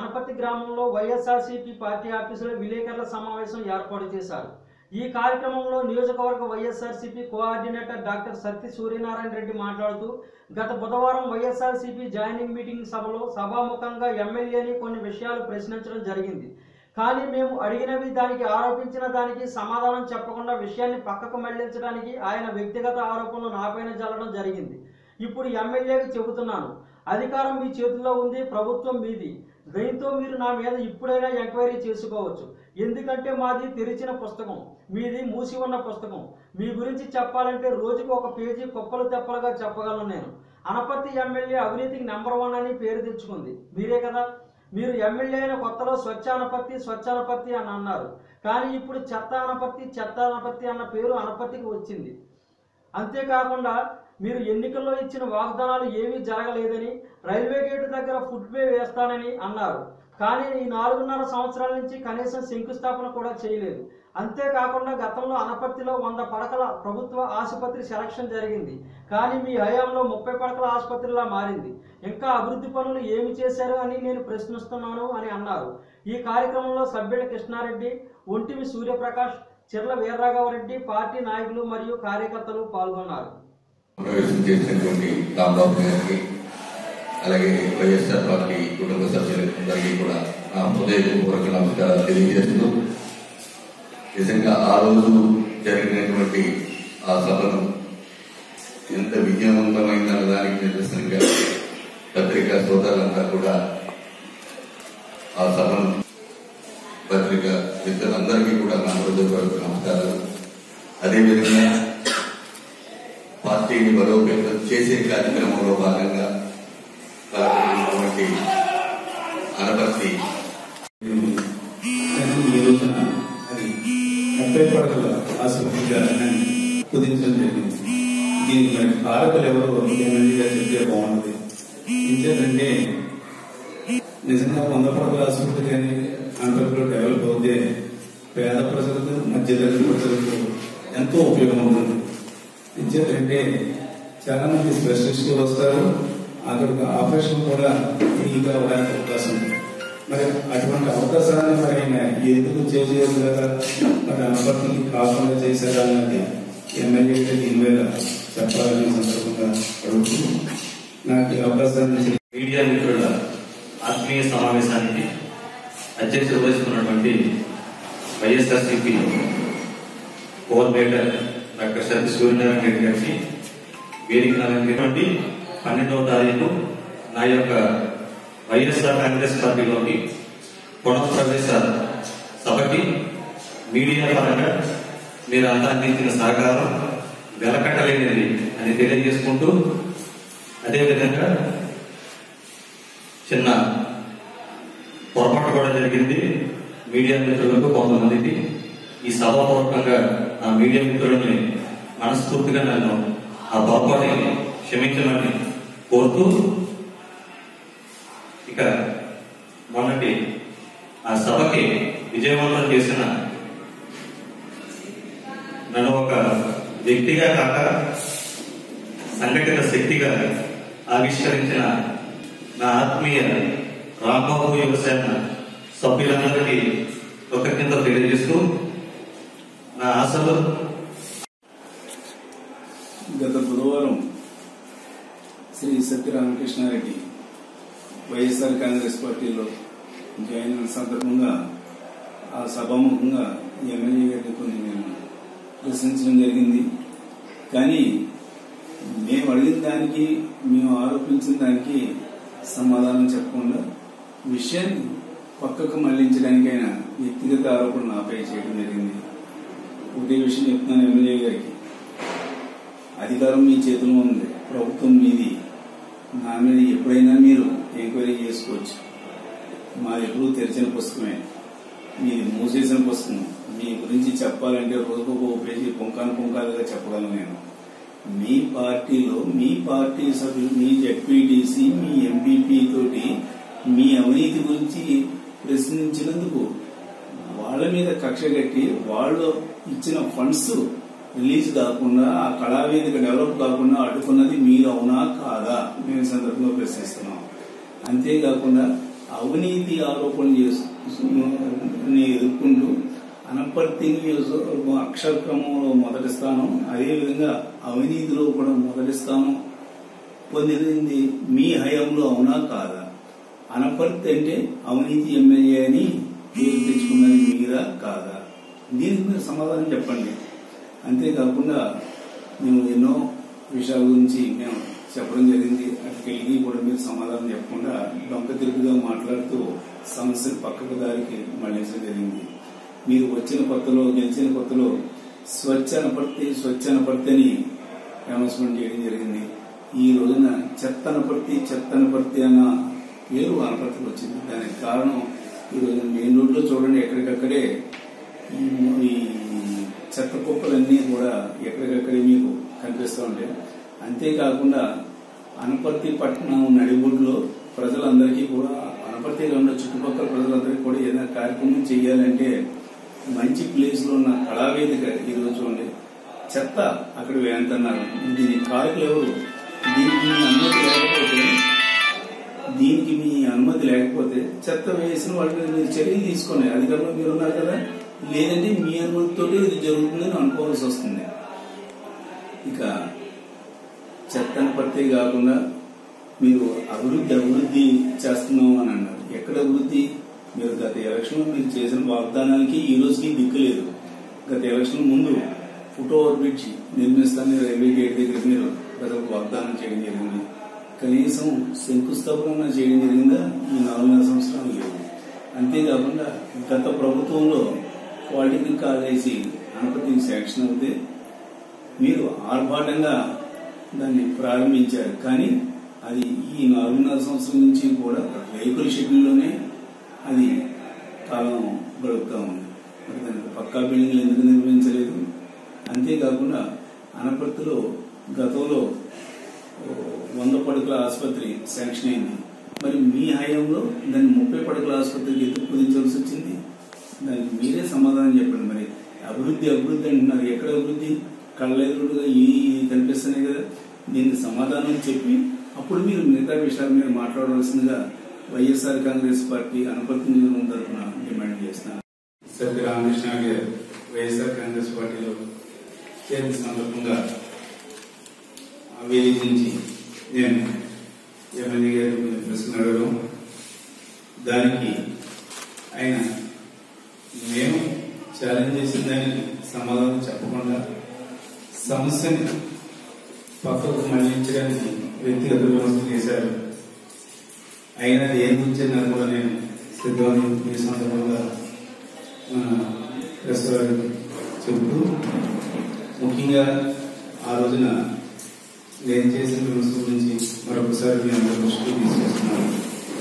అనపర్తి గ్రామంలో వైఎస్ఆర్సీపీ పార్టీ ఆఫీసులో విలేకరుల సమావేశం ఏర్పాటు చేశారు ఈ కార్యక్రమంలో నియోజకవర్గ వైఎస్ఆర్సీపీ కోఆర్డినేటర్ డాక్టర్ సత్తి సూర్యనారాయణ రెడ్డి మాట్లాడుతూ గత బుధవారం వైఎస్ఆర్సీపీ జాయినింగ్ మీటింగ్ సభలో సభాముఖంగా ఎమ్మెల్యేని కొన్ని విషయాలు ప్రశ్నించడం జరిగింది కానీ మేము అడిగినవి దానికి ఆరోపించిన దానికి సమాధానం చెప్పకుండా విషయాన్ని పక్కకు మళ్లించడానికి ఆయన వ్యక్తిగత ఆరోపణలు నాపైన జల్లడం జరిగింది ఇప్పుడు ఎమ్మెల్యేకి చెబుతున్నాను అధికారం మీ చేతుల్లో ఉంది ప్రభుత్వం మీది దీంతో మీరు నా మీద ఇప్పుడైనా ఎంక్వైరీ చేసుకోవచ్చు ఎందుకంటే మాది తెరిచిన పుస్తకం మీది మూసి ఉన్న పుస్తకం మీ గురించి చెప్పాలంటే రోజుకు ఒక పేజీ కుప్పలు తెప్పలుగా చెప్పగలను నేను అనపర్తి ఎమ్మెల్యే అవినీతికి నెంబర్ వన్ అని పేరు తెచ్చుకుంది మీరే కదా మీరు ఎమ్మెల్యే అయిన కొత్తలో స్వచ్ఛ అనపర్తి స్వచ్ఛ అనపర్తి అని అన్నారు కానీ ఇప్పుడు చెత్త అనపర్తి చెత్త అనపర్తి అన్న పేరు అనపర్తికి వచ్చింది అంతేకాకుండా మీరు ఎన్నికల్లో ఇచ్చిన వాగ్దానాలు ఏమీ జరగలేదని రైల్వే గేటు దగ్గర ఫుట్ వే వేస్తానని అన్నారు కానీ ఈ నాలుగున్నర సంవత్సరాల నుంచి కనీసం శంకుస్థాపన కూడా చేయలేదు అంతేకాకుండా గతంలో అనపర్తిలో వంద పడకల ప్రభుత్వ ఆసుపత్రి సెలక్షన్ జరిగింది కానీ మీ హయాంలో ముప్పై పడకల ఆసుపత్రిలా మారింది ఇంకా అభివృద్ధి పనులు ఏమి చేశారు అని నేను ప్రశ్నిస్తున్నాను అని అన్నారు ఈ కార్యక్రమంలో సభ్యుల కృష్ణారెడ్డి ఒంటిమి సూర్యప్రకాష్ చిర్ల వీర్రాఘవరెడ్డి పార్టీ నాయకులు మరియు కార్యకర్తలు పాల్గొన్నారు ప్రవేశం చేసినటువంటి రాంబాబు గారికి అలాగే వైఎస్ఆర్ పార్టీ కుటుంబ సభ్యులందరికీ కూడా నా హృదయపూర్వక నమస్కారాలు తెలియజేస్తూ నిజంగా ఆ రోజు జరిగినటువంటి ఆ సభను ఎంత విజయవంతమైన దానికి నిదర్శనంగా పత్రికా సోదరులంతా కూడా ఆ సభను పత్రిక మిత్రులందరికీ కూడా నా హృదయపూర్వక నమస్కారాలు అదేవిధంగా పార్టీని బలోపేతం చేసే కార్యక్రమంలో భాగంగా పాల్గొన్నటువంటి అనపర్తి కానీ ఈ రోజున అది ముప్పై పడకల ఆసుపత్రిగా దాన్ని కుదించడం జరిగింది దీనికి మరి కారకులు ఎవరో ఎమ్మెల్యేగా చెప్తే బాగుంటుంది ఇంకేంటంటే నిజంగా వంద పడకల ఆసుపత్రి కానీ ఆంధ్రప్రదేశ్లో డెవలప్ అవుతే పేద ప్రజలకు మధ్యతరగతి ప్రజలకు ఎంతో ఉపయోగం ఉంటుంది ఇంకేంటంటే చాలా మంది స్పెషలిస్టులు వస్తారు అక్కడికి ఆపరేషన్ కూడా ఫ్రీగా అవడానికి అవకాశం ఉంది మరి అటువంటి అవకాశాన్ని మరి ఆయన ఎందుకు చేయలేదు కదా మరి అనపర్తికి కాకుండా చేశారా అన్నది ఎమ్మెల్యే దీని మీద చెప్పాలని సందర్భంగా అడుగుతూ నాకు ఈ అవకాశాన్ని ఇచ్చిన మీడియా మిత్రుల ఆత్మీయ సమావేశానికి అధ్యక్షత వహిస్తున్నటువంటి వైఎస్ఆర్సీపీ కోఆర్డినేటర్ డాక్టర్ సతీ సూర్యనారాయణ రెడ్డి గారికి వేదిక అలంకరించినటువంటి పన్నెండవ తారీఖు నా యొక్క వైఎస్ఆర్ కాంగ్రెస్ పార్టీలోకి పునఃప్రవేశ సభకి మీడియా పరంగా మీరు అంతా అందించిన సహకారం వెలకట్టలేనిది అని తెలియజేసుకుంటూ అదేవిధంగా చిన్న పొరపాటు కూడా జరిగింది మీడియా మిత్రులకు కొంతమందికి ఈ సభాపూర్వకంగా ఆ మీడియా మిత్రులని మనస్ఫూర్తిగా నన్ను ఆ పొరపాటుని క్షమించమని కోరుతూ ఇక మొన్నటి ఆ సభకి విజయవంతం చేసిన నన్ను ఒక వ్యక్తిగా కాక సంఘటిత శక్తిగా ఆవిష్కరించిన నా ఆత్మీయ రాంబాబు యువసేన సభ్యులందరికీ కృతజ్ఞతలు తెలియజేస్తూ నా ఆశలు గత బుధవారం శ్రీ సత్యరామకృష్ణారెడ్డి వైఎస్ఆర్ కాంగ్రెస్ పార్టీలో జాయిన్ అయిన సందర్భంగా ఆ సభాముఖంగా ఎమ్మెల్యే గారిని కొన్ని నేను ప్రశ్నించడం జరిగింది కానీ మేము అడిగిన దానికి మేము ఆరోపించిన దానికి సమాధానం చెప్పకుండా విషయాన్ని పక్కకు మళ్లించడానికైనా వ్యక్తిగత ఆరోపణలు ఆపై చేయడం జరిగింది ఒకటే విషయం చెప్తున్నాను ఎమ్మెల్యే గారికి అధికారం మీ చేతిలో ఉంది ప్రభుత్వం మీది నా మీద ఎప్పుడైనా మీరు ఎంక్వైరీ చేసుకోవచ్చు మా ఎప్పుడు తెరిచిన పుస్తకమే మీది మూసేసిన పుస్తకం మీ గురించి చెప్పాలంటే రోజుకు ఒక పేజీ పుంకాను పుంకాలుగా చెప్పగలను నేను మీ పార్టీలో మీ పార్టీ సభ్యులు మీ జడ్పీటీసీ మీ ఎంపీపీ తోటి మీ అవినీతి గురించి ప్రశ్నించినందుకు వాళ్ళ మీద కక్ష కట్టి వాళ్ళు ఇచ్చిన ఫండ్స్ రిలీజ్ కాకుండా ఆ కళావేదిక డెవలప్ కాకుండా అడ్డుకున్నది మీరు అవునా కాదా మేము ఈ సందర్భంగా ప్రశ్నిస్తున్నాం అంతేకాకుండా అవినీతి ఆరోపణలు చేస్తూ ఎదుర్కొంటూ అనపర్తి నియోజకవర్గం అక్షర క్రమంలో మొదటి స్థానం అదేవిధంగా అవినీతిలో కూడా మొదటి స్థానం పొందింది మీ హయాంలో అవునా కాదా అనపర్తి అంటే అవినీతి ఎమ్మెల్యే అని పేరు తెచ్చుకున్నది మీరా కాదా దీనికి మీరు సమాధానం చెప్పండి అంతేకాకుండా మేము ఎన్నో విషయాల గురించి మేము చెప్పడం జరిగింది అటుకెళ్ళి కూడా మీరు సమాధానం చెప్పకుండా డొంక తిరుగుగా మాట్లాడుతూ సమస్యను పక్కకు దారికి మళ్లించడం జరిగింది మీరు వచ్చిన కొత్తలో గెలిచిన కొత్తలో స్వచ్ఛ అనపర్తి స్వచ్ఛ అనపర్తి అని అనౌన్స్మెంట్ చేయడం జరిగింది ఈ రోజున చెత్త అనపర్తి చెత్త అనపర్తి అన్న పేరు అనపర్తికి వచ్చింది దానికి కారణం ఈ రోజున మెయిన్ రోడ్లో చూడండి ఎక్కడికక్కడే ఈ- ఈ చెత్త కుప్పలన్నీ కూడా ఎక్కడికక్కడే మీకు కనిపిస్తూ ఉంటాయి అంతేకాకుండా అనపర్తి పట్టణం నడిబొడ్లో ప్రజలందరికీ కూడా అనపర్తిలో ఉన్న చుట్టుపక్కల ప్రజలందరికీ కూడా ఏదైనా కార్యక్రమం చేయాలంటే మంచి ప్లేస్ లో ఉన్న కళావేదిక ఈ రోజు చూడండి చెత్త అక్కడ వేయంతున్నారు దీని కారకులు ఎవరు దీనికి మీ అనుమతి లేకపోతే దీనికి మీ అనుమతి లేకపోతే చెత్త వేసిన వాళ్ళ మీద మీరు చర్యలు తీసుకోండి అధికారంలో మీరు ఉన్నారు కదా లేదంటే మీ అనుమతితో ఇది జరుగుతుందని అనుకోవాల్సి వస్తుంది ఇక చెత్తను పడితే కాకుండా మీరు అభివృద్ధి అభివృద్ధి చేస్తున్నాం అని అన్నారు ఎక్కడ అభివృద్ధి మీరు గత ఎలక్షన్ మీరు చేసిన వాగ్దానానికి ఈ రోజుకి దిక్కులేదు గత ఎలక్షన్ ముందు ఫుట్ ఓవర్ బ్రిడ్జ్ నిర్మిస్తానని రైల్వే గేట్ దగ్గర మీరు ప్రజలకు వాగ్దానం చేయడం జరిగింది కనీసం శంకుస్థాపన చేయడం జరిగిందా ఈ నాలుగున్నర సంవత్సరాలు లేదు అంతేకాకుండా గత ప్రభుత్వంలో పాలిటెక్నిక్ కాలేజీ అనపతికి శాంక్షన్ అవుతే మీరు ఆర్భాటంగా దాన్ని ప్రారంభించారు కానీ అది ఈ నాలుగున్నర సంవత్సరం నుంచి కూడా రేకుల షెడ్యూల్లోనే అది కాలం గడుపుతా ఉంది మరి దానికి పక్కా బిల్డింగ్లు ఎందుకు నిర్మించలేదు అంతేకాకుండా అనపర్తిలో గతంలో ఓ, వంద పడకల ఆసుపత్రి శాంక్షన్ అయింది మరి మీ హయాంలో దాన్ని ముప్పై పడకల ఆసుపత్రికి ఎందుకు కుదించాల్సి వచ్చింది దానికి మీరే సమాధానం చెప్పండి మరి అభివృద్ధి అభివృద్ధి అంటున్నారు ఎక్కడ అభివృద్ధి కళ్ళెదురుగా ఈ ఈ కనిపిస్తున్నాయి కదా దీనికి సమాధానం చెప్పి అప్పుడు మీరు మిగతా విషయాలు మీరు మాట్లాడవలసిందిగా వైఎస్ఆర్ కాంగ్రెస్ పార్టీ అనపర్తి నియోజకవర్గం తరఫున డిమాండ్ చేస్తున్నాను సత్య రామకృష్ణ గారు వైఎస్ఆర్ కాంగ్రెస్ పార్టీలో చేరిన సందర్భంగా ఆ వేదిక నుంచి నేను ఎమ్మెల్యే గారు కొన్ని ప్రశ్నలు అడగడం దానికి ఆయన మేము ఛాలెంజ్ చేసిన దానికి సమాధానం చెప్పకుండా సమస్యని పక్కకు మళ్లించడానికి వ్యక్తిగత విమర్శలు చేశారు అయినా అది ఏం గురించిన్నారు కూడా నేను సిద్ధమని ఈ సందర్భంగా మన ప్రెస్ వారికి చెబుతూ ముఖ్యంగా ఆ రోజున నేను చేసిన విమర్శల గురించి మరొకసారి మీ అందరి దృష్టికి తీసుకొస్తున్నాను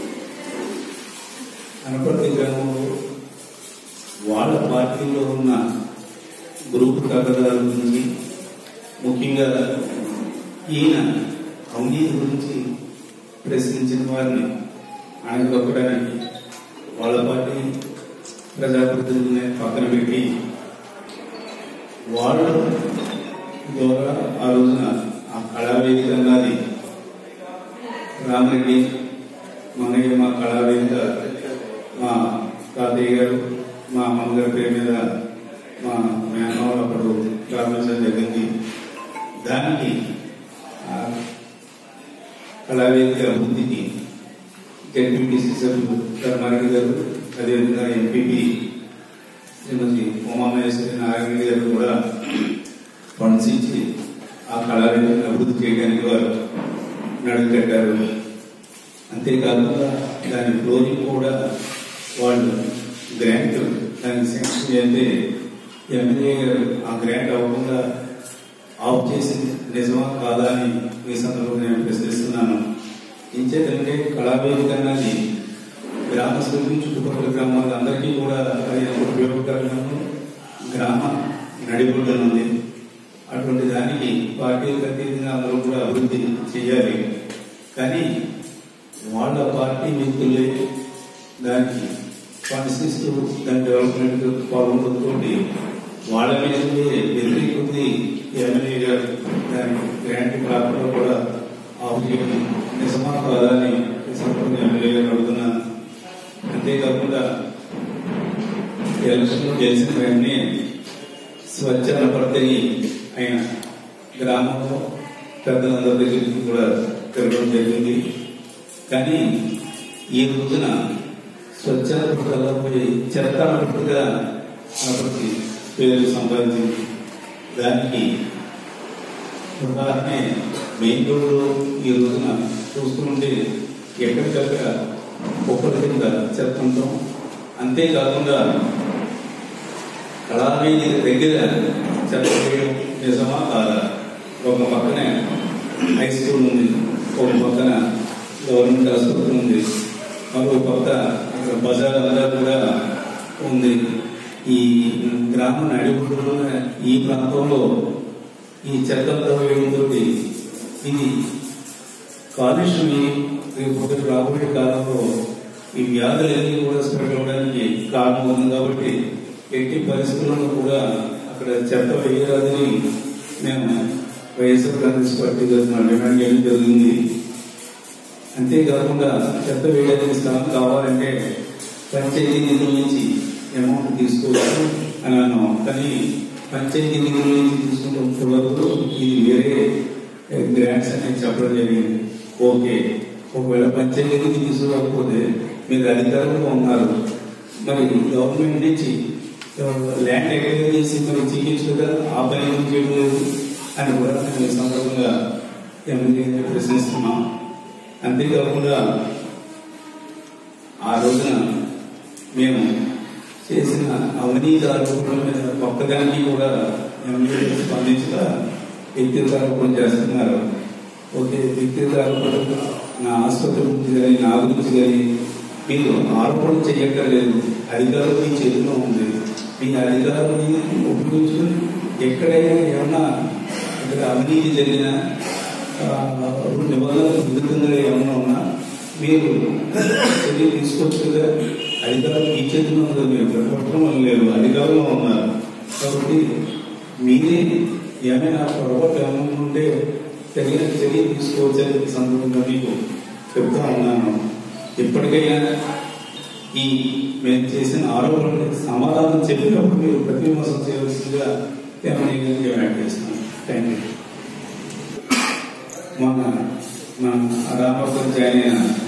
అనపర్తి గ్రామంలో వాళ్ళ పార్టీలో ఉన్న గ్రూప్ తగ్గదారుల గురించి ముఖ్యంగా ఈయన అవినీతి గురించి ప్రశ్నించిన వారిని అణగదొక్కడానికి వాళ్ళ పార్టీ ప్రజాప్రతినిధుల్ని పక్కన పెట్టి వాళ్ళ ద్వారా ఆ రోజున ఆ కళావేదిక అన్నది రామరెడ్డి మనకి మా కళావేదిక మా తాతయ్య గారు మా అమ్మగారి పేరు మీద మా మేనవాళ్ళు అప్పుడు ప్రారంభించడం జరిగింది దానికి ఆ కళావేదిక అభివృద్ధికి జడ్పీటీసీ సభ్యులు ధర్మారెడ్డి గారు అదేవిధంగా ఎంపీపీ శ్రీమతి ఉమామహేశ్వరి నారాయణ గారు కూడా ఫండ్స్ ఇచ్చి ఆ కళావేదికను అభివృద్ధి చేయడానికి వారు నడుము కట్టారు అంతేకాకుండా దాని ఫ్లోరింగ్ కూడా వాళ్ళు గ్రాంట్ దానికి శాంక్షన్ చేస్తే ఎమ్మెల్యే గారు ఆ గ్రాంట్ అవ్వకుండా ఆఫ్ చేసింది నిజమా కాదా అని ఈ సందర్భంగా నేను ప్రశ్నిస్తున్నాను ఇంచేతంటే కళావేదిక అన్నది గ్రామస్తులకి చుట్టుపక్కల గ్రామాల అందరికీ కూడా అది ఉపయోగకరంగా గ్రామ నడిబొడ్డున ఉంది అటువంటి దానికి పార్టీలకు అతీతంగా అందరూ కూడా అభివృద్ధి చేయాలి కానీ వాళ్ళ పార్టీ వ్యక్తులే దానికి ఫండ్స్ ఇస్తూ దాని డెవలప్మెంట్ పాల్గొనడంతో వాళ్ళ మీద వ్యతిరేకుంది ఎమ్మెల్యే గారు దాని గ్రాంట్ కాకుండా కూడా ఆఫ్ చేయడం నిజమా కాదా అని ఈ సందర్భంగా ఎమ్మెల్యే గారు అడుగుతున్నాను అంతేకాకుండా ఎలక్షన్ గెలిచిన వెంటనే స్వచ్ఛంద పద్ధతి అయిన గ్రామంలో పెద్దలందరి దగ్గరికి కూడా తిరగడం జరిగింది కానీ ఈ రోజున స్వచ్ఛంద పద్ధతిలో పోయి చెత్త పద్ధతిగా అభివృద్ధి పేరు సంపాదించింది దానికి ఉదాహరణ మెయిన్ రోడ్లో ఈ రోజున చూస్తుంటే ఎక్కడికక్కడ ఒక్కరి కింద చెత్త ఉంటాం అంతేకాకుండా కళావేది దగ్గర చెత్త వేయడం నిజమా కాదా ఒక పక్కన హై స్కూల్ ఉంది ఒక పక్కన గవర్నమెంట్ ఆసుపత్రి ఉంది మరో పక్క అక్కడ బజార్ అంతా కూడా ఉంది ఈ గ్రామ నడిబొడ్డులో ఈ ప్రాంతంలో ఈ చెత్తంతా వేయడంతో ఇది కాలుష్యం రేపు రాబోయే కాలంలో ఈ వ్యాధులన్నీ కూడా స్ప్రెడ్ అవడానికి కారణం ఉంది కాబట్టి ఎట్టి పరిస్థితుల్లో కూడా అక్కడ చెత్త వేయరాదని మేము వైఎస్ఆర్ కాంగ్రెస్ పార్టీ తరఫున డిమాండ్ చేయడం జరిగింది అంతేకాకుండా చెత్త వేయడానికి స్థలం కావాలంటే పంచాయతీ నిధుల నుంచి అమౌంట్ తీసుకోవచ్చు అని అన్నాం కానీ పంచాయతీ నిధుల నుంచి తీసుకుంటే వరకు ఇది వేరే గ్రాంట్స్ అని చెప్పడం జరిగింది ఓకే ఒకవేళ పంచాయతీ తీసుకోకపోతే మీరు అధికారంలో ఉన్నారు మరి గవర్నమెంట్ నుంచి ల్యాండ్ ఎక్వైర్ చేసి మరి చికిత్సగా ఆ పని ఎందుకు చేయడం లేదు అని కూడా మేము ఈ సందర్భంగా ఎమ్మెల్యే ప్రశ్నిస్తున్నాం అంతేకాకుండా ఆ రోజున మేము చేసిన అవినీతి ఆరోపణల మీద ఒక్కదానికి కూడా ఎమ్మెల్యే స్పందించగా వ్యక్తిగత ఆరోపణ చేస్తున్నారు ఓకే వ్యక్తిగత ఆరోపణలు నా ఆసుపత్రి గురించి కానీ నా గురించి కానీ మీరు ఆరోపణ చేయక్కర్లేదు అధికారం మీ చేతిలో ఉంది మీ అధికారాన్ని ఉపయోగించుకుని ఎక్కడైనా ఏమన్నా ఇక్కడ అవినీతి జరిగిన నిబంధనలకు విరుద్ధంగా ఏమన్నా ఉన్నా మీరు చర్య తీసుకోవచ్చు కదా అధికారం మీ చేతిలో ఉంది మీరు ప్రతిపక్షం లేదు అధికారంలో ఉన్నారు కాబట్టి మీరే ఏమైనా పొరపాటు ఏమైనా ఉంటే తగిన చర్య తీసుకోవచ్చని ఈ సందర్భంగా మీకు చెప్తా ఉన్నాను ఇప్పటికైనా ఈ మేము చేసిన ఆరోపణలకు సమాధానం చెప్పినప్పుడు మీరు ప్రతిమోసం చేయవలసిందిగా ఏమైనా డిమాండ్ చేస్తున్నాను థ్యాంక్ యూ మన మన రామపురం జాయిన్ అయిన